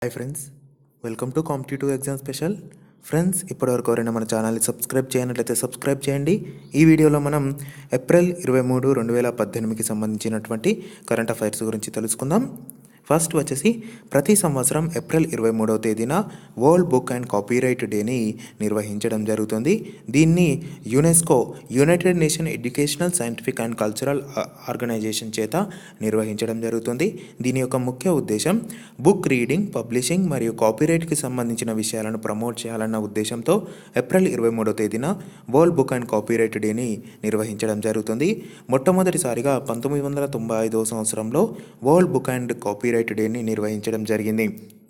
hi friends welcome to competitive exam special friends ఇప్పటివరకు ఎవరైనా మన ఛానల్ని సబ్స్క్రైబ్ చేయనట్లయితే సబ్స్క్రైబ్ చేయండి ఈ వీడియోలో మనం ఏప్రిల్ ఇరవై మూడు రెండు వేల పద్దెనిమిదికి సంబంధించినటువంటి కరెంట్ అఫైర్స్ గురించి తెలుసుకుందాం ఫస్ట్ వచ్చేసి ప్రతి సంవత్సరం ఏప్రిల్ ఇరవై మూడవ తేదీన వరల్డ్ బుక్ అండ్ కాపీరైట్ డేని నిర్వహించడం జరుగుతుంది దీన్ని UNESCO United Nation Educational Scientific and Cultural Organisation చేత నిర్వహించడం జరుగుతుంది దీని యొక్క ముఖ్య ఉద్దేశం బుక్ రీడింగ్ పబ్లిషింగ్ మరియు కాపీరైట్కి సంబంధించిన విషయాలను ప్రమోట్ చేయాలన్న ఉద్దేశంతో ఏప్రిల్ ఇరవై మూడవ తేదీన వరల్డ్ బుక్ అండ్ కాపీరైట్ డేని నిర్వహించడం జరుగుతుంది మొట్టమొదటిసారిగా పంతొమ్మిది వందల తొంభై ఐదవ సంవత్సరంలో వరల్డ్ బుక్ అండ్ కాపీరైట్ డేని నిర్వహించడం జరిగింది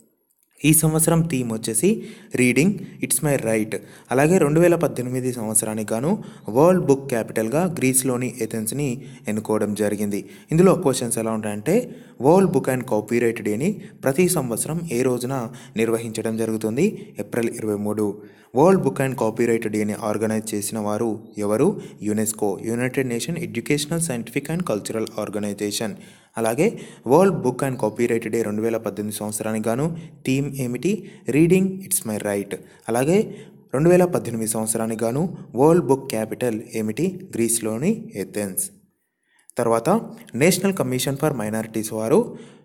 ఈ సంవత్సరం థీమ్ వచ్చేసి రీడింగ్ ఇట్స్ మై రైట్ అలాగే రెండు వేల పద్దెనిమిది సంవత్సరానికి గాను వరల్డ్ బుక్ క్యాపిటల్గా గ్రీస్లోని ఎథెన్స్ని ఎన్నుకోవడం జరిగింది ఇందులో క్వశ్చన్స్ ఎలా ఉంటాయంటే వరల్డ్ బుక్ అండ్ కాపీరైట్ డేని ప్రతి సంవత్సరం ఏ రోజున నిర్వహించడం జరుగుతుంది ఏప్రిల్ ఇరవై మూడు వరల్డ్ బుక్ అండ్ కాపీరైట్ డేని ఆర్గనైజ్ చేసిన వారు ఎవరు UNESCO United Nation Educational Scientific and Cultural Organisation అలాగే World Book and Copyright Day రెండు వేల పద్దెనిమిది సంవత్సరానికి గాను థీమ్ ఏమిటి రీడింగ్ ఇట్స్ మై రైట్ అలాగే రెండు వేల పద్దెనిమిది సంవత్సరానికి గాను వరల్డ్ బుక్ క్యాపిటల్ ఏమిటి గ్రీస్లోని ఎథెన్స్ తర్వాత నేషనల్ కమిషన్ ఫర్ మైనారిటీస్ వారు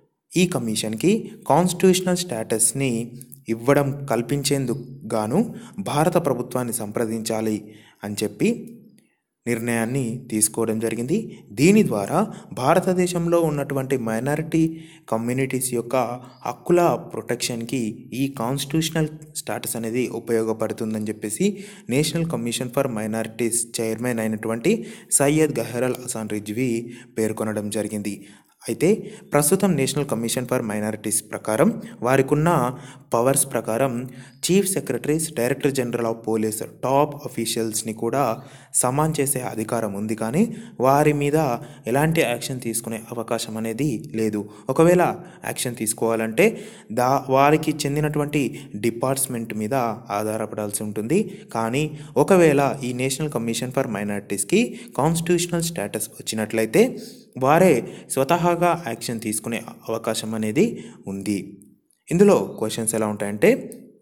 ఈ కమిషన్కి కాన్స్టిట్యూషనల్ స్టేటస్ని ఇవ్వడం కల్పించేందుకు గాను భారత ప్రభుత్వాన్ని సంప్రదించాలి అని చెప్పి నిర్ణయాన్ని తీసుకోవడం జరిగింది దీని ద్వారా భారతదేశంలో ఉన్నటువంటి మైనారిటీ కమ్యూనిటీస్ యొక్క హక్కుల ప్రొటెక్షన్కి ఈ కాన్స్టిట్యూషనల్ స్టాటస్ అనేది ఉపయోగపడుతుందని చెప్పేసి National Commission for Minorities chairman అయినటువంటి సయ్యద్ గహరల్ హసాన్ రిజ్వీ పేర్కొనడం జరిగింది అయితే ప్రస్తుతం నేషనల్ కమిషన్ ఫర్ మైనారిటీస్ ప్రకారం వారికి ఉన్న పవర్స్ ప్రకారం chief secretaries director general of police top అఫీషియల్స్ని కూడా సమాన్ చేసే అధికారం ఉంది కానీ వారి మీద ఎలాంటి యాక్షన్ తీసుకునే అవకాశం అనేది లేదు ఒకవేళ యాక్షన్ తీసుకోవాలంటే దా వారికి చెందినటువంటి డిపార్ట్మెంట్ మీద ఆధారపడాల్సి ఉంటుంది కానీ ఒకవేళ ఈ నేషనల్ కమిషన్ ఫర్ మైనారిటీస్కి కాన్స్టిట్యూషనల్ స్టేటస్ వచ్చినట్లయితే వారే స్వతహాగా యాక్షన్ తీసుకునే అవకాశం అనేది ఉంది ఇందులో క్వశ్చన్స్ ఎలా ఉంటాయంటే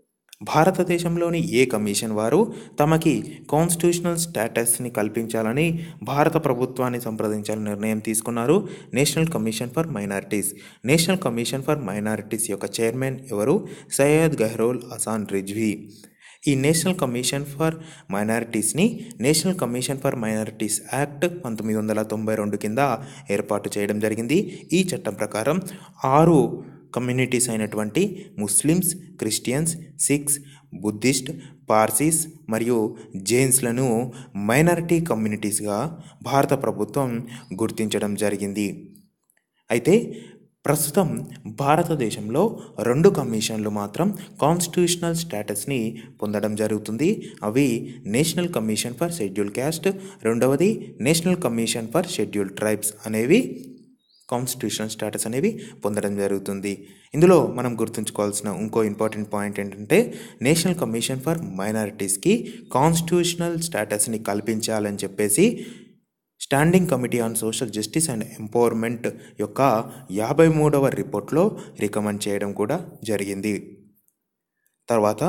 భారతదేశంలోని ఏ కమిషన్ వారు తమకి కాన్స్టిట్యూషనల్ స్టేటస్ని కల్పించాలని భారత ప్రభుత్వాన్ని సంప్రదించాలని నిర్ణయం తీసుకున్నారు National Commission for Minorities National Commission for Minorities యొక్క చైర్మన్ ఎవరు సయ్యద్ గెహ్రోల్ హసాన్ రిజ్వీ ఈ నేషనల్ కమిషన్ ఫర్ మైనారిటీస్ని National Commission for Minorities Act పంతొమ్మిది వందల తొంభై రెండు కింద ఏర్పాటు చేయడం జరిగింది ఈ చట్టం ప్రకారం ఆరు కమ్యూనిటీస్ అయినటువంటి Muslims Christians Sikhs Buddhist Parsis మరియు జైన్స్లను మైనారిటీ కమ్యూనిటీస్గా భారత ప్రభుత్వం గుర్తించడం జరిగింది అయితే ప్రస్తుతం భారతదేశంలో రెండు కమిషన్లు మాత్రం కాన్స్టిట్యూషనల్ స్టేటస్ని పొందడం జరుగుతుంది అవి National Commission for schedule caste రెండవది National Commission for schedule tribes అనేవి కాన్స్టిట్యూషనల్ స్టేటస్ అనేవి పొందడం జరుగుతుంది ఇందులో మనం గుర్తుంచుకోవాల్సిన ఇంకో ఇంపార్టెంట్ పాయింట్ ఏంటంటే నేషనల్ కమిషన్ ఫర్ మైనారిటీస్కి కాన్స్టిట్యూషనల్ స్టేటస్ని కల్పించాలని చెప్పేసి standing committee on social justice and empowerment యొక్క యాభై మూడవ రిపోర్ట్లో రికమెండ్ చేయడం కూడా జరిగింది తర్వాత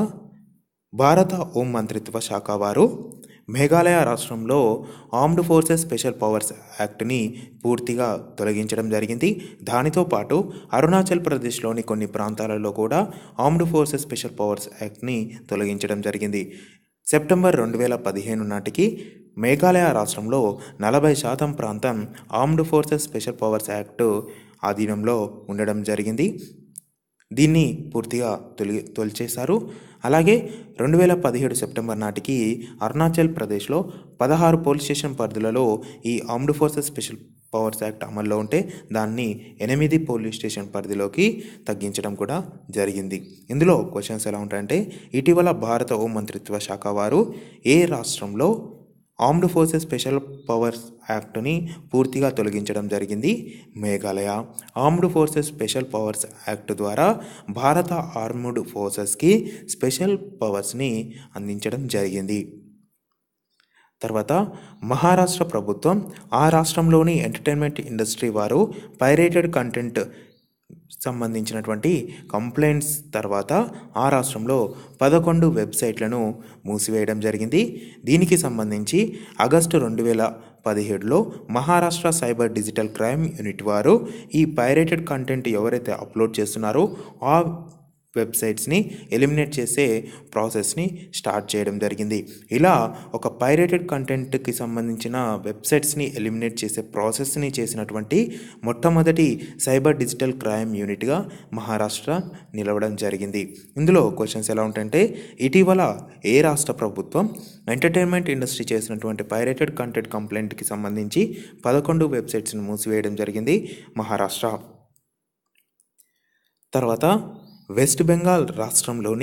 భారత హోం మంత్రిత్వ శాఖ వారు మేఘాలయ రాష్ట్రంలో ఆర్మ్డ్ ఫోర్సెస్ స్పెషల్ పవర్స్ యాక్ట్ని పూర్తిగా తొలగించడం జరిగింది దానితో పాటు అరుణాచల్ ప్రదేశ్లోని కొన్ని ప్రాంతాలలో కూడా ఆర్మ్డ్ ఫోర్సెస్ స్పెషల్ పవర్స్ యాక్ట్ని తొలగించడం జరిగింది సెప్టెంబర్ రెండు వేల పదిహేను నాటికి మేఘాలయ రాష్ట్రంలో నలభై శాతం ప్రాంతం armed forces special powers act ఆధీనంలో ఉండడం జరిగింది దీన్ని పూర్తిగా తొలి తొలిచేశారు అలాగే రెండు వేల పదిహేడు సెప్టెంబర్ నాటికి అరుణాచల్ ప్రదేశ్లో పదహారు పోలీస్ స్టేషన్ పరిధులలో ఈ armed forces special powers act అమల్లో ఉంటే దాన్ని ఎనిమిది పోలీస్ స్టేషన్ పరిధిలోకి తగ్గించడం కూడా జరిగింది ఇందులో క్వశ్చన్స్ ఎలా ఉంటాయంటే ఇటీవల భారత హోం మంత్రిత్వ శాఖ వారు ఏ రాష్ట్రంలో ఆర్మ్డ్ ఫోర్సెస్ స్పెషల్ పవర్స్ యాక్ట్ని పూర్తిగా తొలగించడం జరిగింది Meghalaya armed forces special powers act ద్వారా భారత ఆర్మ్డ్ ఫోర్సెస్కి స్పెషల్ పవర్స్ని అందించడం జరిగింది తర్వాత మహారాష్ట్ర ప్రభుత్వం ఆ రాష్ట్రంలోని ఎంటర్టైన్మెంట్ ఇండస్ట్రీ వారు పైరేటెడ్ కంటెంట్ సంబంధించినటువంటి కంప్లైంట్స్ తర్వాత ఆ రాష్ట్రంలో పదకొండు వెబ్సైట్లను మూసివేయడం జరిగింది దీనికి సంబంధించి ఆగస్టు రెండు వేల పదిహేడులో Maharashtra cyber digital crime unit వారు ఈ పైరేటెడ్ కంటెంట్ ఎవరైతే అప్లోడ్ చేస్తున్నారో ఆ వెబ్సైట్స్ని ఎలిమినేట్ చేసే ప్రాసెస్ని స్టార్ట్ చేయడం జరిగింది ఇలా ఒక పైరేటెడ్ కంటెంట్కి సంబంధించిన వెబ్సైట్స్ని ఎలిమినేట్ చేసే ప్రాసెస్ని చేసినటువంటి మొట్టమొదటి సైబర్ డిజిటల్ క్రైమ్ యూనిట్గా మహారాష్ట్ర నిలవడం జరిగింది ఇందులో క్వశ్చన్స్ ఎలా ఉంటాయంటే ఇటీవల ఏ రాష్ట్ర ప్రభుత్వం ఎంటర్టైన్మెంట్ ఇండస్ట్రీ చేసినటువంటి పైరేటెడ్ కంటెంట్ కంప్లైంట్కి సంబంధించి పదకొండు వెబ్సైట్స్ని మూసివేయడం జరిగింది మహారాష్ట్ర తర్వాత వెస్ట్ బెంగాల్ రాష్ట్రంలోని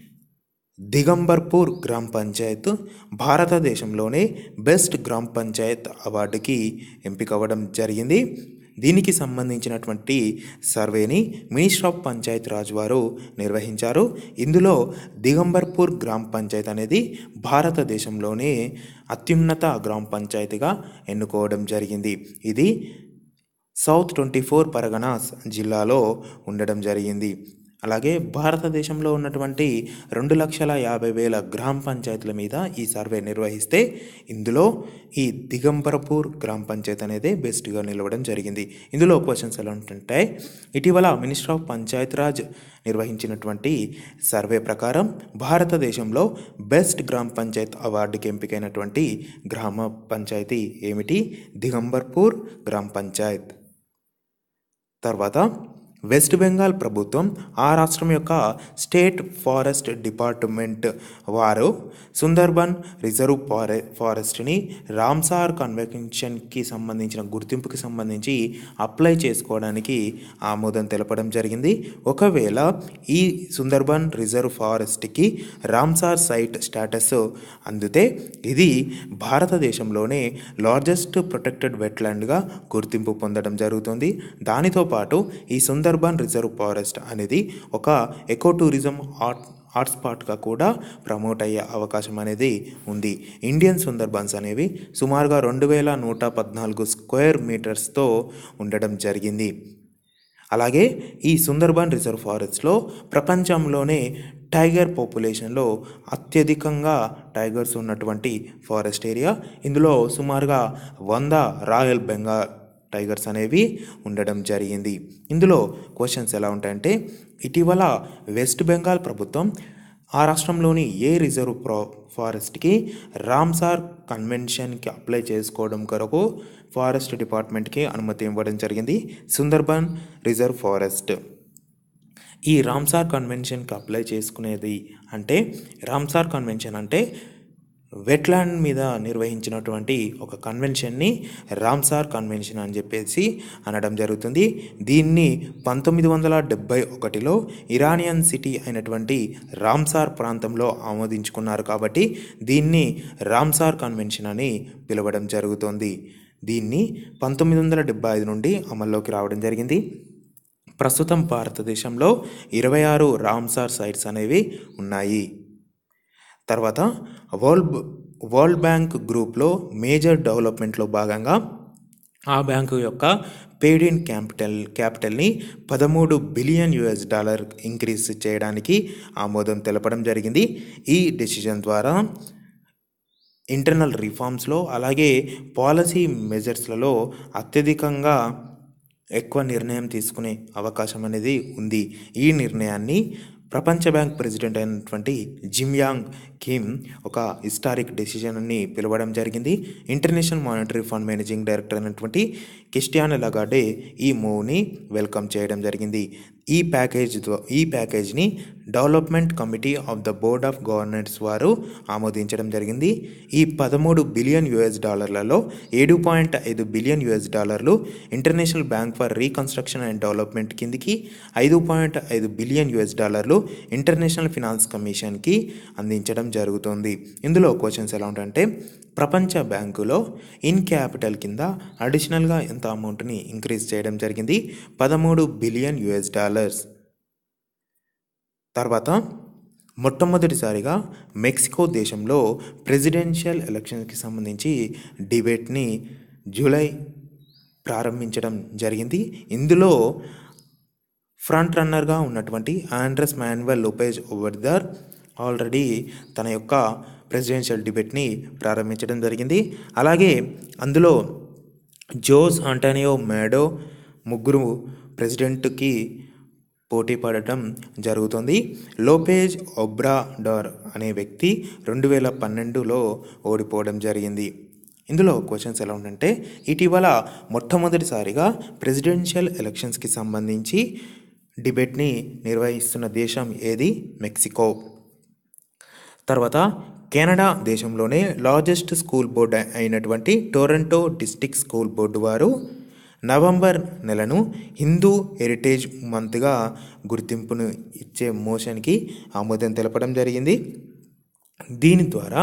దిగంబర్పూర్ గ్రామ పంచాయత్ భారతదేశంలోనే బెస్ట్ గ్రామ పంచాయత్ అవార్డుకి ఎంపిక అవ్వడం జరిగింది దీనికి సంబంధించినటువంటి సర్వేని మినిస్టర్ ఆఫ్ పంచాయత్ రాజ్ వారు నిర్వహించారు ఇందులో దిగంబర్పూర్ గ్రామ పంచాయత్ అనేది భారతదేశంలోనే అత్యున్నత గ్రామ పంచాయతీగా ఎన్నుకోవడం జరిగింది ఇది సౌత్ ట్వంటీ ఫోర్ పరగనాస్ జిల్లాలో ఉండడం జరిగింది అలాగే భారతదేశంలో ఉన్నటువంటి రెండు లక్షల యాభై వేల గ్రామ పంచాయతీల మీద ఈ సర్వే నిర్వహిస్తే ఇందులో ఈ దిగంబరపూర్ గ్రామ పంచాయత్ అనేది బెస్ట్గా నిలవడం జరిగింది ఇందులో క్వశ్చన్స్ ఎలా ఉంటుంటే ఇటీవల మినిస్టర్ ఆఫ్ పంచాయత్ రాజ్ నిర్వహించినటువంటి సర్వే ప్రకారం భారతదేశంలో బెస్ట్ గ్రామ పంచాయత్ అవార్డుకి ఎంపికైనటువంటి గ్రామ పంచాయతీ ఏమిటి దిగంబర్పూర్ గ్రామ పంచాయత్ తర్వాత వెస్ట్ బెంగాల్ ప్రభుత్వం ఆ రాష్ట్రం యొక్క స్టేట్ ఫారెస్ట్ డిపార్ట్మెంట్ వారు సుందర్బన్ రిజర్వ్ ఫారె ఫారెస్ట్ని రామ్సార్ కన్వెన్షన్కి సంబంధించిన గుర్తింపుకి సంబంధించి అప్లై చేసుకోవడానికి ఆమోదం తెలపడం జరిగింది ఒకవేళ ఈ సుందర్బన్ రిజర్వ్ ఫారెస్ట్కి రామ్సార్ సైట్ స్టేటస్ అందితే ఇది భారతదేశంలోనే లార్జెస్ట్ ప్రొటెక్టెడ్ వెట్లాండ్గా గుర్తింపు పొందడం జరుగుతుంది దానితో పాటు ఈ సుందర్బన్ రిజర్వ్ ఫారెస్ట్ అనేది ఒక ఎకో టూరిజం హాట్ హాట్స్పాట్గా కూడా ప్రమోట్ అయ్యే అవకాశం అనేది ఉంది ఇండియన్ సుందర్బన్స్ అనేవి సుమారుగా రెండు వేల నూట పద్నాలుగు స్క్వేర్ మీటర్స్తో ఉండడం జరిగింది అలాగే ఈ సుందర్బన్ రిజర్వ్ ఫారెస్ట్లో ప్రపంచంలోనే టైగర్ పాపులేషన్లో అత్యధికంగా టైగర్స్ ఉన్నటువంటి ఫారెస్ట్ ఏరియా ఇందులో సుమారుగా వంద రాయల్ బెంగాల్ టైగర్స్ అనేవి ఉండడం జరిగింది ఇందులో క్వశ్చన్స్ ఎలా ఉంటాయంటే ఇటీవల వెస్ట్ బెంగాల్ ప్రభుత్వం ఆ రాష్ట్రంలోని ఏ రిజర్వ్ ప్రో ఫారెస్ట్కి రామ్సార్ కన్వెన్షన్కి అప్లై చేసుకోవడం కొరకు ఫారెస్ట్ డిపార్ట్మెంట్కి అనుమతి ఇవ్వడం జరిగింది సుందర్బన్ రిజర్వ్ ఫారెస్ట్ ఈ రామ్సార్ కన్వెన్షన్కి అప్లై చేసుకునేది అంటే రామ్సార్ కన్వెన్షన్ అంటే వెట్లాండ్ మీద నిర్వహించినటువంటి ఒక కన్వెన్షన్ని రామ్సార్ కన్వెన్షన్ అని చెప్పేసి అనడం జరుగుతుంది దీన్ని పంతొమ్మిది వందల డెబ్బై ఒకటిలో ఇరానియన్ సిటీ అయినటువంటి రామ్సార్ ప్రాంతంలో ఆమోదించుకున్నారు కాబట్టి దీన్ని రామ్సార్ కన్వెన్షన్ అని పిలవడం జరుగుతుంది దీన్ని పంతొమ్మిది వందల డెబ్బై ఐదు నుండి అమల్లోకి రావడం జరిగింది ప్రస్తుతం భారతదేశంలో ఇరవై ఆరు రామ్సార్ సైట్స్ అనేవి ఉన్నాయి తర్వాత వరల్డ్ వరల్డ్ బ్యాంక్ గ్రూప్లో మేజర్ డెవలప్మెంట్లో భాగంగా ఆ బ్యాంకు యొక్క పేడ్ ఇన్ క్యాపిటల్ క్యాపిటల్ని పదమూడు బిలియన్ యుఎస్ డాలర్ ఇంక్రీజ్ చేయడానికి ఆమోదం తెలపడం జరిగింది ఈ డెసిజన్ ద్వారా ఇంటర్నల్ రిఫార్మ్స్లో అలాగే పాలసీ మెజర్స్లలో అత్యధికంగా ఎక్కువ నిర్ణయం తీసుకునే అవకాశం అనేది ఉంది ఈ నిర్ణయాన్ని ప్రపంచ బ్యాంక్ ప్రెసిడెంట్ అయినటువంటి జిమ్యాంగ్ కిమ్ ఒక హిస్టారిక్ డెసిజన్ అని పిలవడం జరిగింది International Monetary Fund managing director అయినటువంటి క్రిస్టియాన్ లగాడే ఈ మూవ్ని వెల్కమ్ చేయడం జరిగింది ఈ ప్యాకేజ్ ద్వా- ఈ ప్యాకేజ్ని development committee of the board of governors వారు ఆమోదించడం జరిగింది ఈ పదమూడు బిలియన్ యుఎస్ డాలర్లలో ఏడు పాయింట్ ఐదు బిలియన్ యుఎస్ డాలర్లు International Bank for Reconstruction and Development కిందికి ఐదు పాయింట్ ఐదు బిలియన్ యుఎస్ డాలర్లు ఇంటర్నేషనల్ ఫినాన్స్ కమిషన్కి అందించడం జరుగుతుంది ఇందులో క్వశ్చన్స్ ఎలా ఉంటాయంటే ప్రపంచ బ్యాంకులో ఇన్ క్యాపిటల్ కింద అడిషనల్గా ఎంత అమౌంట్ని ఇంక్రీజ్ చేయడం జరిగింది పదమూడు బిలియన్ యుఎస్ డాలర్స్ తర్వాత మొట్టమొదటిసారిగా మెక్సికో దేశంలో ప్రెసిడెన్షియల్ ఎలక్షన్కి సంబంధించి డిబేట్ని జూలై ప్రారంభించడం జరిగింది ఇందులో ఫ్రంట్ రన్నర్గా ఉన్నటువంటి Andres Manuel Lopez Obrador already తన యొక్క ప్రెసిడెన్షియల్ డిబేట్ని ప్రారంభించడం జరిగింది అలాగే అందులో జోస్ ఆంటానియో మేడో ముగ్గురు ప్రెసిడెంట్కి పోటీ పడటం జరుగుతుంది లోపేజ్ ఒబ్రాడార్ అనే వ్యక్తి రెండు వేల పన్నెండులో ఓడిపోవడం జరిగింది ఇందులో క్వశ్చన్స్ ఎలా ఉందంటే ఇటీవల మొట్టమొదటిసారిగా ప్రెసిడెన్షియల్ ఎలక్షన్స్కి సంబంధించి డిబేట్ని నిర్వహిస్తున్న దేశం ఏది మెక్సికో తర్వాత కెనడా దేశంలోనే లార్జెస్ట్ స్కూల్ బోర్డు అయినటువంటి టొరంటో డిస్టిక్ స్కూల్ బోర్డు వారు నవంబర్ నెలను హిందూ హెరిటేజ్ మంత్గా గుర్తింపును ఇచ్చే మోషన్కి ఆమోదం తెలపడం జరిగింది దీని ద్వారా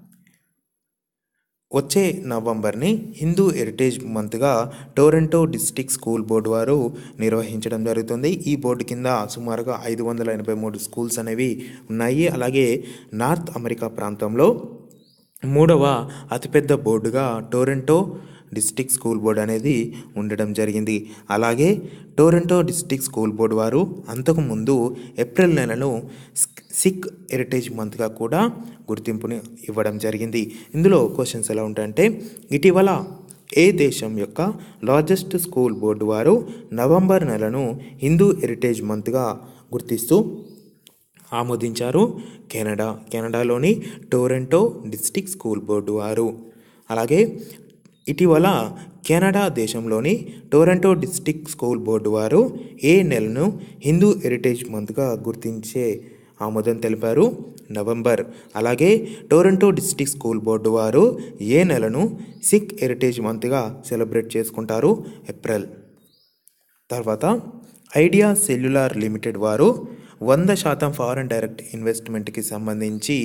వచ్చే నవంబర్ని హిందూ హెరిటేజ్ మంత్గా టొరంటో డిస్టిక్ స్కూల్ బోర్డు వారు నిర్వహించడం జరుగుతుంది ఈ బోర్డు కింద సుమారుగా ఐదు వందల ఎనభై మూడు స్కూల్స్ అనేవి ఉన్నాయి అలాగే నార్త్ అమెరికా ప్రాంతంలో మూడవ అతిపెద్ద బోర్డుగా టొరంటో డిస్టిక్ స్కూల్ బోర్డు అనేది ఉండడం జరిగింది అలాగే టొరంటో డిస్టిక్ స్కూల్ బోర్డు వారు అంతకుముందు ఏప్రిల్ నెలను సిక్ హెరిటేజ్ మంత్గా కూడా గుర్తింపుని ఇవ్వడం జరిగింది ఇందులో క్వశ్చన్స్ ఎలా ఉంటాయంటే ఇటీవల ఏ దేశం యొక్క లార్జెస్ట్ స్కూల్ బోర్డు వారు నవంబర్ నెలను హిందూ హెరిటేజ్ మంత్గా గుర్తిస్తూ ఆమోదించారు కెనడా కెనడాలోని టొరంటో డిస్టిక్ స్కూల్ బోర్డు వారు అలాగే ఇటీవల కెనడా దేశంలోని టొరంటో డిస్టిక్ స్కూల్ బోర్డు వారు ఏ నెలను హిందూ హెరిటేజ్ మంత్గా గుర్తించే ఆమోదం తెలిపారు నవంబర్ అలాగే టొరంటో డిస్టిక్ స్కూల్ బోర్డు వారు ఏ నెలను సిక్ హెరిటేజ్ మంత్గా సెలబ్రేట్ చేసుకుంటారు ఏప్రిల్ తర్వాత ఐడియా సెల్యులార్ లిమిటెడ్ వారు వంద శాతం ఫారెన్ డైరెక్ట్ ఇన్వెస్ట్మెంట్కి సంబంధించి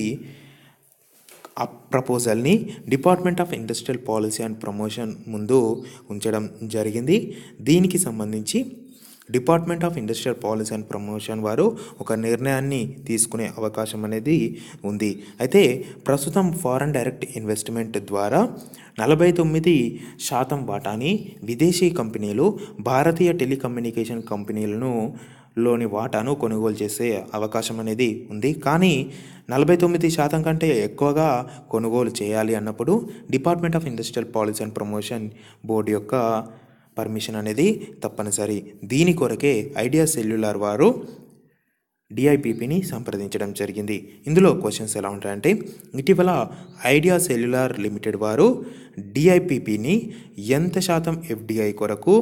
ఆ ప్రపోజల్ని department of industrial policy and promotion ముందు ఉంచడం జరిగింది దీనికి సంబంధించి department of industrial policy and promotion వారు ఒక నిర్ణయాన్ని తీసుకునే అవకాశం అనేది ఉంది అయితే ప్రస్తుతం ఫారెన్ డైరెక్ట్ ఇన్వెస్ట్మెంట్ ద్వారా నలభై తొమ్మిది శాతం వాటాని విదేశీ కంపెనీలు భారతీయ టెలికమ్యూనికేషన్ కంపెనీలను లోని వాటాను కొనుగోలు చేసే అవకాశం అనేది ఉంది కానీ నలభై తొమ్మిది శాతం కంటే ఎక్కువగా కొనుగోలు చేయాలి అన్నప్పుడు department of industrial policy and promotion board యొక్క పర్మిషన్ అనేది తప్పనిసరి దీని కొరకే ఐడియా సెల్యులార్ వారు డిఐపిపిని సంప్రదించడం జరిగింది ఇందులో క్వశ్చన్స్ ఎలా ఉంటాయంటే ఇటీవల ఐడియా సెల్యులార్ లిమిటెడ్ వారు డిఐపిపిని ఎంత శాతం ఎఫ్డిఐ కొరకు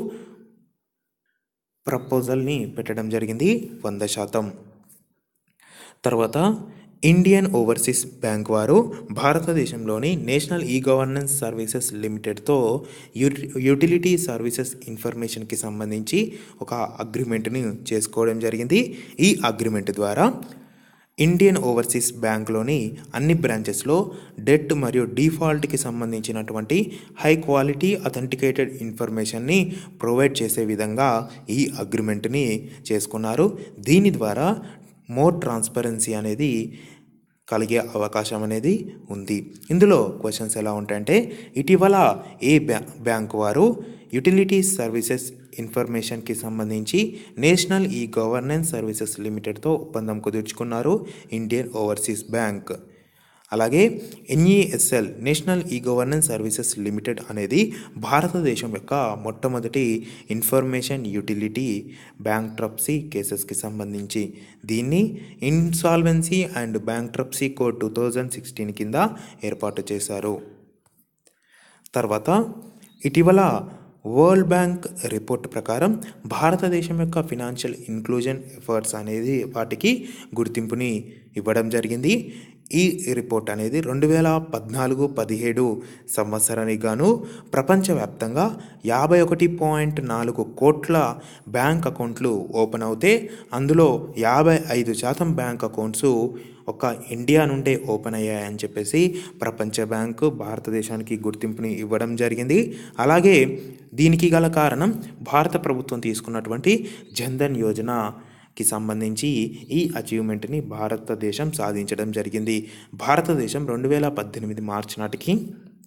ప్రపోజల్ని పెట్టడం జరిగింది వంద శాతం తర్వాత ఇండియన్ ఓవర్సీస్ బ్యాంక్ వారు భారతదేశంలోని నేషనల్ ఈ గవర్నెన్స్ సర్వీసెస్ లిమిటెడ్తో యూటి యూటిలిటీ సర్వీసెస్ ఇన్ఫర్మేషన్కి సంబంధించి ఒక అగ్రిమెంట్ని చేసుకోవడం జరిగింది ఈ అగ్రిమెంట్ ద్వారా ఇండియన్ ఓవర్సీస్ బ్యాంక్లోని అన్ని బ్రాంచెస్లో డెట్ మరియు డిఫాల్ట్కి సంబంధించినటువంటి హై క్వాలిటీ అథెంటికేటెడ్ ఇన్ఫర్మేషన్ని ప్రొవైడ్ చేసే విధంగా ఈ అగ్రిమెంట్ని చేసుకున్నారు దీని ద్వారా మోర్ ట్రాన్స్పరెన్సీ అనేది కలిగే అవకాశం అనేది ఉంది ఇందులో క్వశ్చన్స్ ఎలా ఉంటాయంటే ఇటీవల ఏ బ్యా బ్యాంక్ వారు యుటిలిటీ సర్వీసెస్ ఇన్ఫర్మేషన్కి సంబంధించి నేషనల్ ఈ గవర్నెన్స్ సర్వీసెస్ లిమిటెడ్తో ఒప్పందం కుదుర్చుకున్నారు ఇండియన్ ఓవర్సీస్ బ్యాంక్ అలాగే NESL National e Governance Services Limited అనేది భారతదేశం యొక్క మొట్టమొదటి ఇన్ఫర్మేషన్ యూటిలిటీ బ్యాంక్ ట్రప్సీ కేసెస్కి సంబంధించి దీన్ని insolvency and bankruptcy code two thousand sixteen కింద ఏర్పాటు చేశారు తర్వాత ఇటీవల వరల్డ్ బ్యాంక్ రిపోర్ట్ ప్రకారం భారతదేశం యొక్క ఫినాన్షియల్ ఇన్క్లూజన్ ఎఫర్ట్స్ అనేది వాటికి గుర్తింపుని ఇవ్వడం జరిగింది ఈ రిపోర్ట్ అనేది రెండు వేల పద్నాలుగు పదిహేడు సంవత్సరానికి గాను ప్రపంచవ్యాప్తంగా యాభై ఒకటి పాయింట్ నాలుగు కోట్ల బ్యాంక్ అకౌంట్లు ఓపెన్ అవుతే అందులో యాభై ఐదు శాతం బ్యాంక్ అకౌంట్స్ ఒక ఇండియా నుండే ఓపెన్ అయ్యాయని చెప్పేసి ప్రపంచ బ్యాంకు భారతదేశానికి గుర్తింపుని ఇవ్వడం జరిగింది అలాగే దీనికి గల కారణం భారత ప్రభుత్వం తీసుకున్నటువంటి జన్ధన్ యోజనకి సంబంధించి ఈ అచీవ్మెంట్ని భారతదేశం సాధించడం జరిగింది భారతదేశం రెండు వేల పద్దెనిమిది మార్చి నాటికి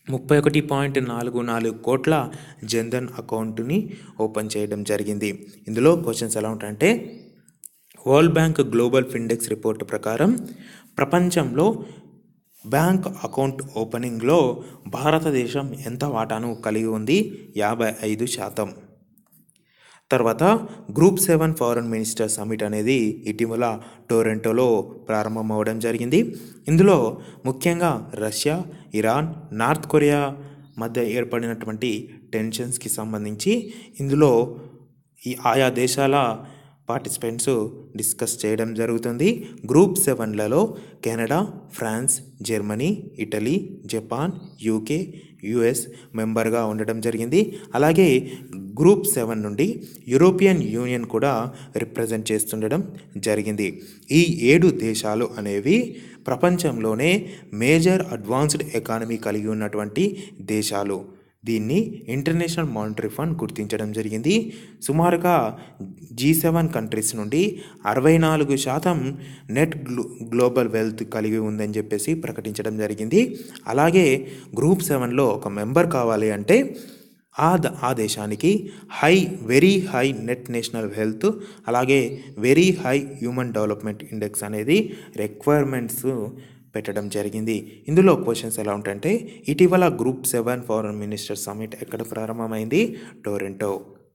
ముప్పై ఒకటి పాయింట్ నాలుగు నాలుగు కోట్ల జన్ధన్ అకౌంట్ని ఓపెన్ చేయడం జరిగింది ఇందులో క్వశ్చన్స్ ఎలా ఉంటాయంటే World Bank Global Findex Report ప్రకారం ప్రపంచంలో బ్యాంక్ అకౌంట్ ఓపెనింగ్లో భారతదేశం ఎంత వాటాను కలిగి ఉంది యాభై ఐదు శాతం తర్వాత Group seven foreign minister Summit అనేది ఇటీవల టొరంటోలో ప్రారంభమవడం జరిగింది ఇందులో ముఖ్యంగా రష్యా ఇరాన్ నార్త్ కొరియా మధ్య ఏర్పడినటువంటి టెన్షన్స్కి సంబంధించి ఇందులో ఈ ఆయా దేశాల పార్టిసిపెంట్స్ డిస్కస్ చేయడం జరుగుతుంది గ్రూప్ సెవెన్లలో Canada France Germany Italy Japan UK US మెంబర్గా ఉండడం జరిగింది అలాగే గ్రూప్ సెవెన్ నుండి యూరోపియన్ యూనియన్ కూడా రిప్రజెంట్ చేస్తుండడం జరిగింది ఈ ఏడు దేశాలు అనేవి ప్రపంచంలోనే మేజర్ అడ్వాన్స్డ్ ఎకానమీ కలిగి ఉన్నటువంటి దేశాలు దీన్ని ఇంటర్నేషనల్ మానిటరీ ఫండ్ గుర్తించడం జరిగింది సుమారుగా జీ సెవెన్ కంట్రీస్ నుండి అరవై నాలుగు శాతం నెట్ గ్లో గ్లోబల్ వెల్త్ కలిగి ఉందని చెప్పేసి ప్రకటించడం జరిగింది అలాగే గ్రూప్ సెవెన్లో ఒక మెంబర్ కావాలి అంటే ఆ ద ఆ దేశానికి high very high net national health అలాగే very high human development index అనేది రిక్వైర్మెంట్స్ పెట్టడం జరిగింది ఇందులో క్వశ్చన్స్ ఎలా ఉంటాయంటే ఇటీవల group seven foreign minister summit ఎక్కడ ప్రారంభమైంది టొరంటో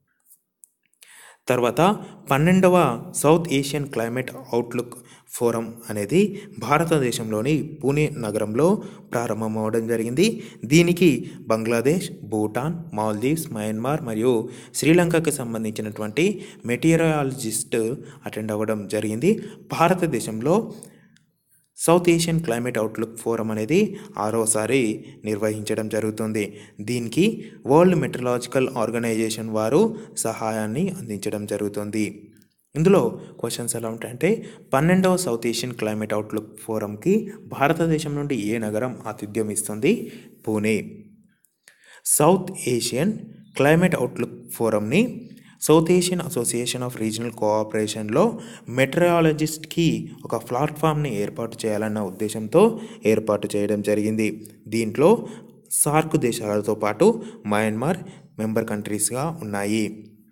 తర్వాత పన్నెండవ South Asian Climate Outlook Forum అనేది భారతదేశంలోని పూణే నగరంలో ప్రారంభమవడం జరిగింది దీనికి బంగ్లాదేశ్ భూటాన్ మాల్దీవ్స్ మయన్మార్ మరియు శ్రీలంకకు సంబంధించినటువంటి మెటీరియాలజిస్ట్ అటెండ్ అవ్వడం జరిగింది భారతదేశంలో South Asian Climate Outlook Forum అనేది ఆరోసారి నిర్వహించడం జరుగుతుంది దీనికి వరల్డ్ మెట్రలాజికల్ ఆర్గనైజేషన్ వారు సహాయాన్ని అందించడం జరుగుతుంది ఇందులో క్వశ్చన్స్ ఎలా ఉంటాయంటే పన్నెండవ సౌత్ ఏషియన్ క్లైమేట్ అవుట్లుక్ ఫోరంకి భారతదేశం నుండి ఏ నగరం ఆతిథ్యం ఇస్తుంది Pune South Asian Climate Outlook ఫోరంని South Asian Association of Regional కోఆపరేషన్లో మెట్రయాలజిస్ట్కి ఒక ప్లాట్ఫామ్ని ఏర్పాటు చేయాలన్న ఉద్దేశంతో ఏర్పాటు చేయడం జరిగింది దీంట్లో సార్క్ దేశాలతో పాటు మయన్మార్ మెంబర్ కంట్రీస్గా ఉన్నాయి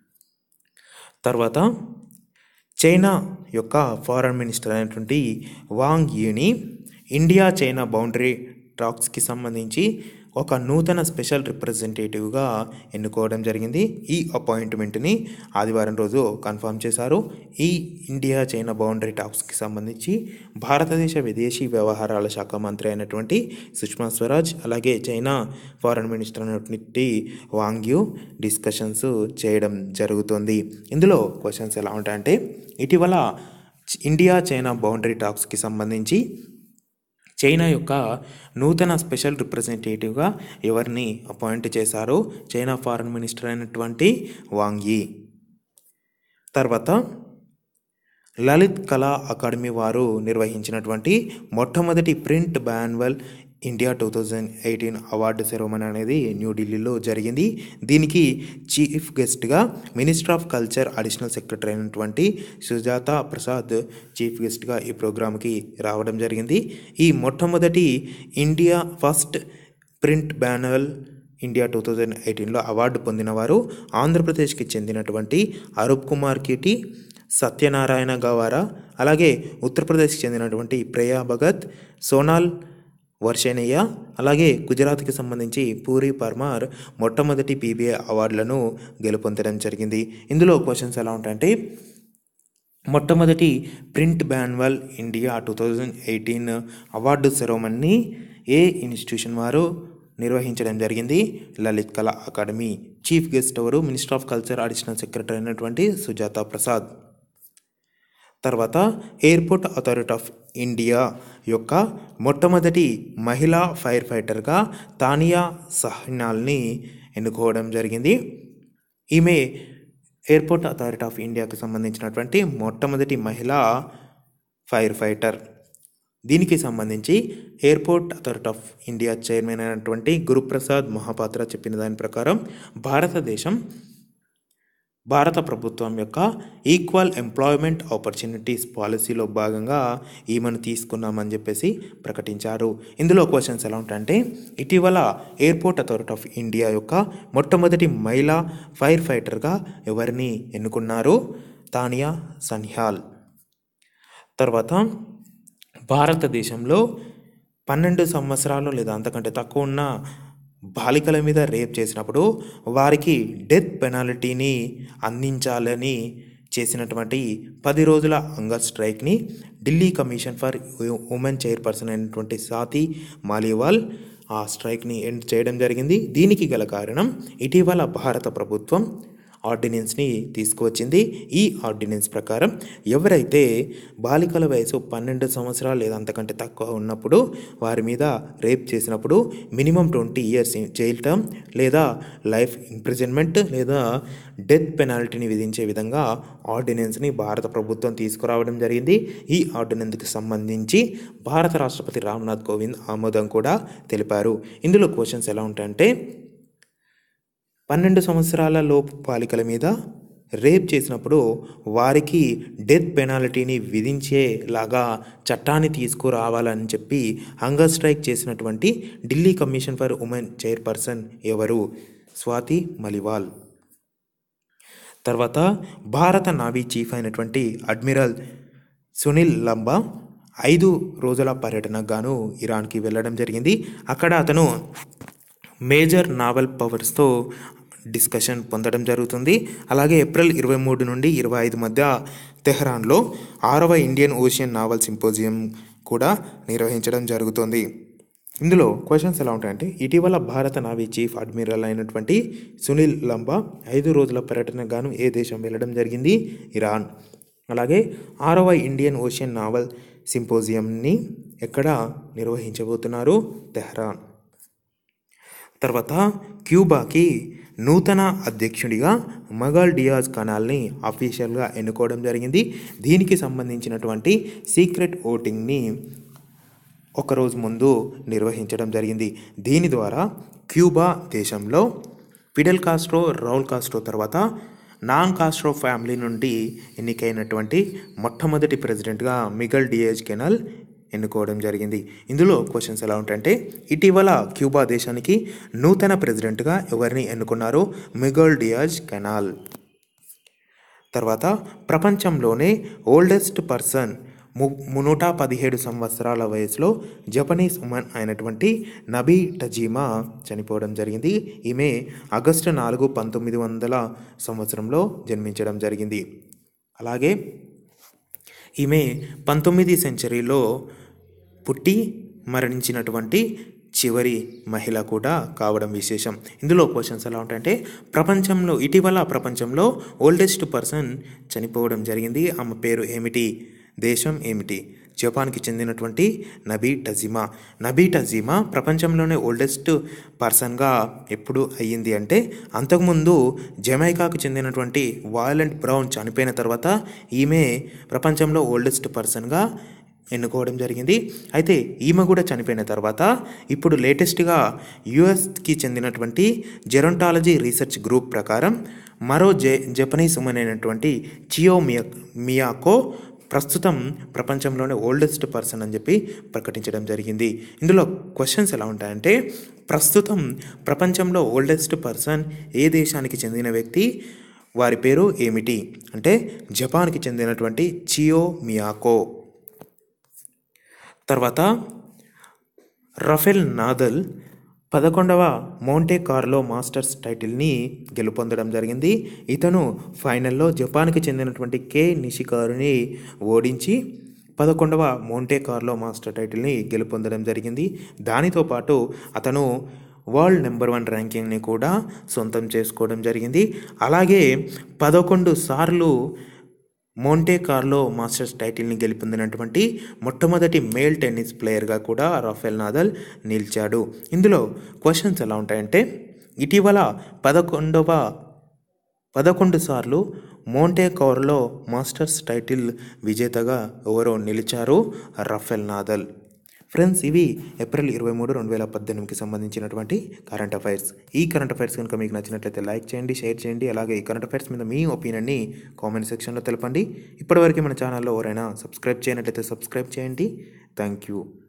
తర్వాత చైనా యొక్క ఫారెన్ మినిస్టర్ అయినటువంటి వాంగ్ యూని ఇండియా చైనా బౌండరీ టాక్స్కి సంబంధించి ఒక నూతన స్పెషల్ రిప్రజెంటేటివ్గా ఎన్నుకోవడం జరిగింది ఈ అపాయింట్మెంట్ని ఆదివారం రోజు కన్ఫర్మ్ చేశారు ఈ ఇండియా చైనా బౌండరీ టాక్స్కి సంబంధించి భారతదేశ విదేశీ వ్యవహారాల శాఖ మంత్రి అయినటువంటి సుష్మా స్వరాజ్ అలాగే చైనా ఫారెన్ మినిస్టర్ అయినటువంటి వాంగ్యూ డిస్కషన్స్ చేయడం జరుగుతుంది ఇందులో క్వశ్చన్స్ ఎలా ఉంటాయంటే ఇటీవల ఇండియా చైనా బౌండరీ టాక్స్కి సంబంధించి చైనా యొక్క నూతన స్పెషల్ రిప్రజెంటేటివ్గా ఎవరిని అపాయింట్ చేశారో చైనా ఫారెన్ మినిస్టర్ అయినటువంటి వాంగి తర్వాత లలిత్ కళా అకాడమీ వారు నిర్వహించినటువంటి మొట్టమొదటి print biennale India two thousand eighteen award ceremony అనేది న్యూఢిల్లీలో జరిగింది దీనికి చీఫ్ గెస్ట్గా minister of culture additional secretary అయినటువంటి సుజాత ప్రసాద్ చీఫ్ గెస్ట్గా ఈ ప్రోగ్రాంకి రావడం జరిగింది ఈ మొట్టమొదటి India first print biennale India two thousand ఎయిటీన్లో అవార్డు పొందినవారు ఆంధ్రప్రదేశ్కి చెందినటువంటి అరూప్ కుమార్ కిటి సత్యనారాయణ గవారా అలాగే ఉత్తరప్రదేశ్కి చెందినటువంటి ప్రియా భగత్ సోనాల్ వర్షేనయ్య అలాగే గుజరాత్కి సంబంధించి పూరి పర్మార్ మొట్టమొదటి పీబీఐ అవార్డులను గెలుపొందడం జరిగింది ఇందులో క్వశ్చన్స్ ఎలా ఉంటాయంటే మొట్టమొదటి print biennale India two thousand eighteen award ceremony ఏ ఇన్స్టిట్యూషన్ వారు నిర్వహించడం జరిగింది Lalit Kala academy chief guest ఎవరు minister of culture additional secretary అయినటువంటి సుజాత ప్రసాద్ తర్వాత ఎయిర్పోర్ట్ అథారిటీ ఆఫ్ ఇండియా యొక్క మొట్టమొదటి మహిళా ఫైర్ ఫైటర్గా తానియా సహ్నాల్ని ఎన్నుకోవడం జరిగింది ఈమె ఎయిర్పోర్ట్ అథారిటీ ఆఫ్ ఇండియాకి సంబంధించినటువంటి మొట్టమొదటి మహిళా ఫైర్ ఫైటర్ దీనికి సంబంధించి airport authority of India chairman అయినటువంటి గురుప్రసాద్ మహాపాత్ర చెప్పిన దాని ప్రకారం భారతదేశం భారత ప్రభుత్వం యొక్క ఈక్వల్ ఎంప్లాయ్మెంట్ ఆపర్చునిటీస్ పాలసీలో భాగంగా ఈమెను తీసుకున్నామని చెప్పేసి ప్రకటించారు ఇందులో క్వశ్చన్స్ ఎలా ఉంటాయంటే ఇటీవల ఎయిర్పోర్ట్ అథారిటీ ఆఫ్ ఇండియా యొక్క మొట్టమొదటి మహిళా ఫైర్ ఫైటర్గా ఎవరిని ఎన్నుకున్నారు తానియా సన్హాల్ తర్వాత భారతదేశంలో పన్నెండు సంవత్సరాలు లేదా అంతకంటే తక్కువ ఉన్న బాలికల మీద రేప్ చేసినప్పుడు వారికి డెత్ పెనాల్టీని అందించాలని చేసినటువంటి పది రోజుల అంగర్ స్ట్రైక్ని Delhi commission for women chairperson అయినటువంటి సాతి మాలివాల్ ఆ స్ట్రైక్ని ఎండ్ చేయడం జరిగింది దీనికి గల కారణం ఇటీవల భారత ప్రభుత్వం ఆర్డినెన్స్ని తీసుకువచ్చింది ఈ ఆర్డినెన్స్ ప్రకారం ఎవరైతే బాలికల వయసు పన్నెండు సంవత్సరాలు లేదా అంతకంటే తక్కువ ఉన్నప్పుడు వారి మీద రేప్ చేసినప్పుడు minimum twenty years jail term లేదా లైఫ్ ఇంప్రిజన్మెంట్ లేదా డెత్ పెనాల్టీని విధించే విధంగా ఆర్డినెన్స్ని భారత ప్రభుత్వం తీసుకురావడం జరిగింది ఈ ఆర్డినెన్స్కి సంబంధించి భారత రాష్ట్రపతి రామ్నాథ్ కోవింద్ ఆమోదం కూడా తెలిపారు ఇందులో క్వశ్చన్స్ ఎలా ఉంటాయంటే పన్నెండు సంవత్సరాల లోపు బాలికల మీద రేప్ చేసినప్పుడు వారికి డెత్ పెనాల్టీని విధించేలాగా చట్టాన్ని తీసుకురావాలని చెప్పి హంగర్ స్ట్రైక్ చేసినటువంటి Delhi commission for women chairperson ఎవరు స్వాతి మలివాల్ తర్వాత భారత నావీ చీఫ్ అయినటువంటి అడ్మిరల్ సునీల్ లంబా ఐదు రోజుల పర్యటనకు గాను ఇరాన్కి వెళ్ళడం జరిగింది అక్కడ అతను మేజర్ నావల్ పవర్స్తో డిస్కషన్ పొందడం జరుగుతుంది అలాగే ఏప్రిల్ ఇరవై మూడు నుండి ఇరవై ఐదు మధ్య తెహ్రాన్లో ఆరవ ఇండియన్ ఓషియన్ నావల్ సింపోజియం కూడా నిర్వహించడం జరుగుతుంది ఇందులో క్వశ్చన్స్ ఎలా ఉంటాయంటే ఇటీవల భారత నావీ చీఫ్ అడ్మిరల్ అయినటువంటి సునీల్ లంబా ఐదు రోజుల పర్యటనకు గాను ఏ దేశం వెళ్ళడం జరిగింది ఇరాన్ అలాగే ఆరవ ఇండియన్ ఓషియన్ నావల్ సింపోజియంని ఎక్కడ నిర్వహించబోతున్నారు తెహ్రాన్ తర్వాత క్యూబాకి నూతన అధ్యక్షుడిగా మగాల్ డియాజ్ కనాల్ని అఫీషియల్గా ఎన్నుకోవడం జరిగింది దీనికి సంబంధించినటువంటి సీక్రెట్ ఓటింగ్ని ఒకరోజు ముందు నిర్వహించడం జరిగింది దీని ద్వారా క్యూబా దేశంలో ఫిడెల్ కాస్ట్రో రౌల్ కాస్ట్రో తర్వాత నాన్ కాస్ట్రో ఫ్యామిలీ నుండి ఎన్నికైనటువంటి మొట్టమొదటి ప్రెసిడెంట్గా మిగల్ డియేజ్ కెనల్ ఎన్నుకోవడం జరిగింది ఇందులో క్వశ్చన్స్ ఎలా ఉంటాయంటే ఇటీవల క్యూబా దేశానికి నూతన ప్రెసిడెంట్గా ఎవరిని ఎన్నుకున్నారు మిగల్ డియాజ్ కెనాల్ తర్వాత ప్రపంచంలోనే ఓల్డెస్ట్ పర్సన్ ము నూట పదిహేడు సంవత్సరాల వయసులో జపనీస్ ఉమెన్ అయినటువంటి నబీ టజీమా చనిపోవడం జరిగింది ఈమె ఆగస్టు నాలుగు పంతొమ్మిది వందల సంవత్సరంలో జన్మించడం జరిగింది అలాగే ఈమె పంతొమ్మిది సెంచరీలో పుట్టి మరణించినటువంటి చివరి మహిళ కూడా కావడం విశేషం ఇందులో క్వశ్చన్స్ ఎలా ఉంటాయంటే ప్రపంచంలో ఇటీవల ప్రపంచంలో ఓల్డెస్ట్ పర్సన్ చనిపోవడం జరిగింది ఆమె పేరు ఏమిటి దేశం ఏమిటి జపాన్కి చెందినటువంటి నబీ టజిమా నబీ టజిమా ప్రపంచంలోనే ఓల్డెస్ట్ పర్సన్గా ఎప్పుడు అయ్యింది అంటే అంతకుముందు జమైకాకు చెందినటువంటి వాయలెంట్ బ్రౌన్ చనిపోయిన తర్వాత ఈమె ప్రపంచంలో ఓల్డెస్ట్ పర్సన్గా ఎన్నుకోవడం జరిగింది అయితే ఈమె కూడా చనిపోయిన తర్వాత ఇప్పుడు లేటెస్ట్గా యుఎస్కి చెందినటువంటి జెరంటాలజీ రీసెర్చ్ గ్రూప్ ప్రకారం మరో జే జపనీస్ ఉమెన్ అయినటువంటి చియో మియా మియాకో ప్రస్తుతం ప్రపంచంలోనే ఓల్డెస్ట్ పర్సన్ అని చెప్పి ప్రకటించడం జరిగింది ఇందులో క్వశ్చన్స్ ఎలా ఉంటాయంటే ప్రస్తుతం ప్రపంచంలో ఓల్డెస్ట్ పర్సన్ ఏ దేశానికి చెందిన వ్యక్తి వారి పేరు ఏమిటి అంటే జపాన్కి చెందినటువంటి చియో మియాకో తర్వాత రఫెల్ నాదల్ పదకొండవ మౌంటే కార్లో మాస్టర్స్ టైటిల్ని గెలుపొందడం జరిగింది ఇతను ఫైనల్లో జపాన్కి చెందినటువంటి కే నిషికారుని ఓడించి పదకొండవ మౌంటే కార్లో మాస్టర్ టైటిల్ని గెలుపొందడం జరిగింది దానితో పాటు అతను వరల్డ్ నెంబర్ వన్ ర్యాంకింగ్ని కూడా సొంతం చేసుకోవడం జరిగింది అలాగే పదకొండు సార్లు మోంటే కార్లో మాస్టర్స్ టైటిల్ని గెలుపొందినటువంటి మొట్టమొదటి మేల్ టెన్నిస్ ప్లేయర్గా కూడా రాఫెల్ నాదల్ నిలిచాడు ఇందులో క్వశ్చన్స్ ఎలా ఉంటాయంటే ఇటీవల పదకొండవ పదకొండు సార్లు మోంటే కౌర్లో మాస్టర్స్ టైటిల్ విజేతగా ఎవరో నిలిచారు రఫెల్ నాదల్ ఫ్రెండ్స్ ఇవి ఏప్రిల్ ఇరవై మూడు రెండు వేల పద్దెనిమిదికి సంబంధించినటువంటి కరెంట్ అఫైర్స్ ఈ కరెంట్ అఫైర్స్ కనుక మీకు నచ్చినట్లయితే లైక్ చేయండి షేర్ చేయండి అలాగే ఈ కరెంట్ అఫైర్స్ మీద మీ ఒపీనియన్ని కామెంట్ సెక్షన్లో తెలపండి ఇప్పటివరకు మన ఛానల్లో ఎవరైనా సబ్స్క్రైబ్ చేయనట్లయితే సబ్స్క్రైబ్ చేయండి థ్యాంక్ యూ